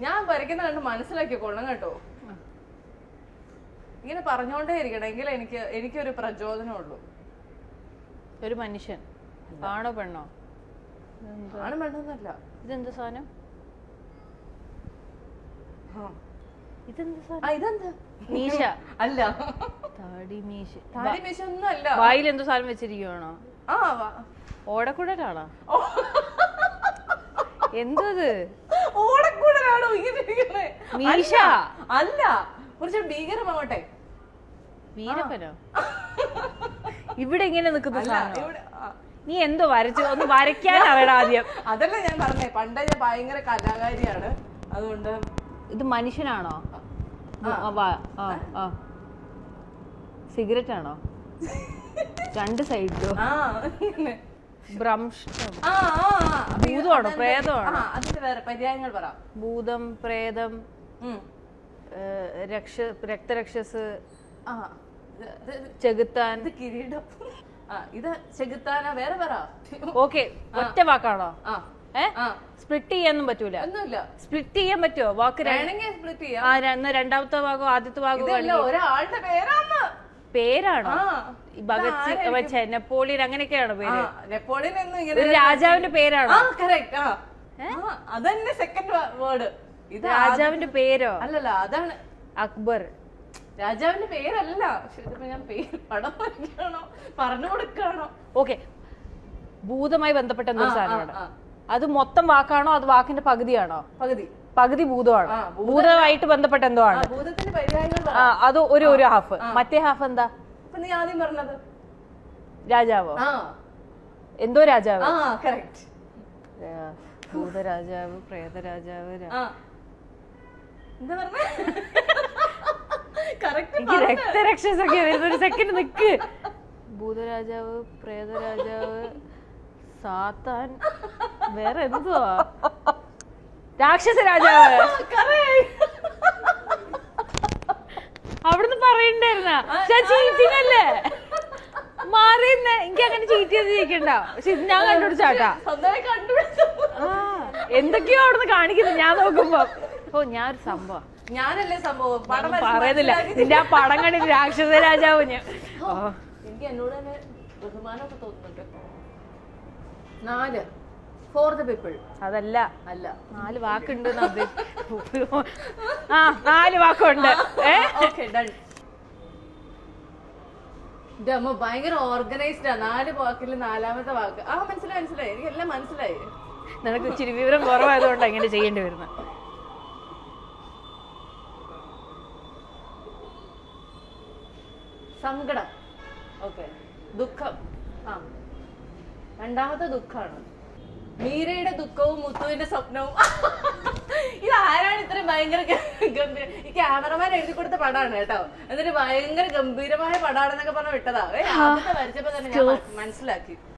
ഞാൻ വരയ്ക്കുന്ന കണ്ട് മനസ്സിലാക്കി കൊള്ളണം കേട്ടോ ഇങ്ങനെ പറഞ്ഞോണ്ടേ ഇരിക്കണം എങ്കിൽ എനിക്ക് എനിക്കൊരു പ്രചോദനമുള്ളൂ ഒരു മനുഷ്യൻ ആണോ പെണ്ണോ ആണ് വേണ്ടതല്ല ഇതെന്ത് സാധനം ഇതെന്ത് സാധനം ആ ഇതെന്താ മീശ അല്ല താടി മീശ താടി മീശ ഒന്നും അല്ല വായിൽ എന്തോ സാധനം വെച്ചിരിക്കുവാണോ ആ വാ- ഓടക്കുടലാണോ എന്തത് ഓടക്കൂടലാണോ ഇങ്ങനെ ഇരിക്കുന്നെ? മീശ. അല്ല, അല്ല കുറച്ച് ഭീകരമാവട്ടെ വീരപ്പനോ ഇവിടെ ഇങ്ങനെ നിൽക്കുന്ന അല്ല സാധനം ഇവിടെ ആ, നീ എന്തോ വരച്ചു ഒന്ന് വരയ്ക്കാനാവേണം ആദ്യം അതല്ല ഞാൻ പറഞ്ഞേ പണ്ടേ ഞാൻ ഭയങ്കര കലാകാരിയാണ് അതുകൊണ്ട് ഇത് മനുഷ്യനാണോ ആ, വാ- ആ ആ സിഗരറ്റ് ആണോ രണ്ട് സൈഡിലോ ആ ഇങ്ങനെ. ഭ്രംഷ്ടം ആ, ആ, ആ. അപ്പൊ ഇത് ഭൂതമാണോ അതെന്താ- പ്രേതമാണോ ആ അതിന്റെ വേറെ പര്യായങ്ങൾ പറ ഭൂതം പ്രേതം ഉം. ഏഹ്, രക്ഷ രക്തരക്ഷസ് ആ ഇത് ഇത് ചെകുത്താൻ ഇത് കിരീടം ആ ഇത് ചെകുത്താന വേറെ പറ ഓക്കെ ഒറ്റ വാക്കാണോ ആ ഏ ആ സ്പ്ലിറ്റ് ചെയ്യാനൊന്നും പറ്റൂല ഒന്നുമില്ല സ്പ്ലിറ്റ് ചെയ്യാൻ പറ്റുമോ വാക്ക് ര- വേണമെങ്കിൽ സ്പ്ലിറ്റ് ചെയ്യാം ആ ര- എന്നാ രണ്ടാമത്തെ ഭാഗോ ആദ്യത്തെ ഭാഗോ ഇതല്ല ഒരാളുടെ പേരാന്ന് പേരാണോ ആ ഈ ഭഗത് സിംഗ് മറ്റേ നെപ്പോളിയൻ അങ്ങനെയൊക്കെയാണോ ആ പേര് നെപ്പോളിയൻ എന്നും ഇങ്ങനെ ഒരു രാജാവിന്റെ പേരാണോ ആ കറക്റ്റ് ആ ആ, അതന്നെ സെക്കൻഡ് വേർഡ് ഇത് രാജാവിന്റെ പേരോ അല്ലല്ല അതാണ് അക്ബർ രാജാവിന്റെ പേരല്ല പക്ഷെ ഇതിപ്പോ ഞാൻ പേര് പടം വരയ്ക്കാണോ പറഞ്ഞു കൊടുക്കാണോ ഓക്കെ ഭൂതമായി ബന്ധപ്പെട്ട എന്തോ ആ, സാധനമാണ് ആ. അത് മൊത്തം വാക്കാണോ അത് വാക്കിന്റെ പകുതിയാണോ പകുതി പകുതി ഭൂതമാണോ ആ, ഭൂതം- ഭൂതമായിട്ട് ബന്ധപ്പെട്ട എന്തോ ആ ആണ് ഭൂതത്തിന്റെ പര്യായങ്ങൾ പറ ആ അത് ഒരു ഒരു ഹാഫ് മറ്റേ ഹാഫ് എന്താ ഇപ്പൊ നീ ആദ്യം പറഞ്ഞത് രാജാവോ ആ എന്തോ രാജാവ് ആ കറക്റ്റ് ആ, ഭൂതരാജാവ് പ്രേതരാജാവ് രാ- ആ എന്താ പറഞ്ഞേ കറക്റ്റ് എനിക്ക് രക്തരക്ഷസൊക്കെ വരുന്ന ഒരു സെക്കൻഡ് നിക്ക് ഭൂതരാജാവ് പ്രേതരാജാവ് സാത്താൻ വേറെ എന്തുവാ രാക്ഷസ രാജാവ് അവിടുന്ന് പറയണ്ടായിരുന്ന ചീറ്റിംഗ് അല്ലേ മാറിയുന്ന എനിക്ക് അങ്ങനെ ചീറ്റ് ചെയ്ത് ജയിക്കണ്ട പക്ഷെ ഇത് ഞാൻ കണ്ടുപിടിച്ചാട്ടാ സ്വന്തമായി കണ്ടുപിടിച്ചു ആ എന്തൊക്കെയോ അവിടുന്ന് കാണിക്കുന്നു ഞാൻ നോക്കുമ്പോ ഓ ഞാൻ ഒരു സംഭവം ഞാനല്ലേ സംഭവം പടം ഒന്നും വരച്ച് പറയുന്നില്ല മനസ്സിലാക്കി. നിന്റെ ആ പടം കണ്ടിട്ട് രാക്ഷസ രാജാവ് ഞാൻ ഓ എനിക്ക് എന്നോട് തന്നെ ബഹുമാനമൊക്കെ തോന്നുന്നുണ്ട് നാല് ഫോർ ദ പീപ്പിൾ അതല്ല അല്ല നാല് വാക്കുണ്ട് എന്നാ ഉദ്ദേശി- ആ നാല് വാക്കുണ്ട് ഏ ഓക്കെ ഡൺ എന്റെ അമ്മ ഭയങ്കര ഓർഗനൈസ്ഡ് ആ നാല് വാക്കിൽ നാലാമത്തെ വാക്ക് ആ മനസ്സിലായി മനസ്സിലായി എനിക്ക് എല്ലാം മനസ്സിലായി നിനക്ക് ഇച്ചിരി വിവരം കുറവായതുകൊണ്ടാണ് ഇങ്ങനെ ചെയ്യേണ്ടി വരുന്നത് സങ്കടം ഓക്കെ ദുഃഖം ആ രണ്ടാമത്തെ ദുഃഖാണ് മീരയുടെ ദുഃഖവും മുത്തുവിന്റെ സ്വപ്നവും ഇത് ആരാണ് ഇത്രയും ഭയങ്കര ഗ- ഗംഭീര ഈ ക്യാമറമാൻ എഴുതി കൊടുത്ത പടാണ് കേട്ടോ എന്നിട്ട് ഭയങ്കര ഗംഭീരമായ പടാണെന്നൊക്കെ പറഞ്ഞ് വിട്ടതാ ഏ, ആദ്യത്തെ വരച്ചപ്പോ തന്നെ ഞാൻ മ- മനസ്സിലാക്കി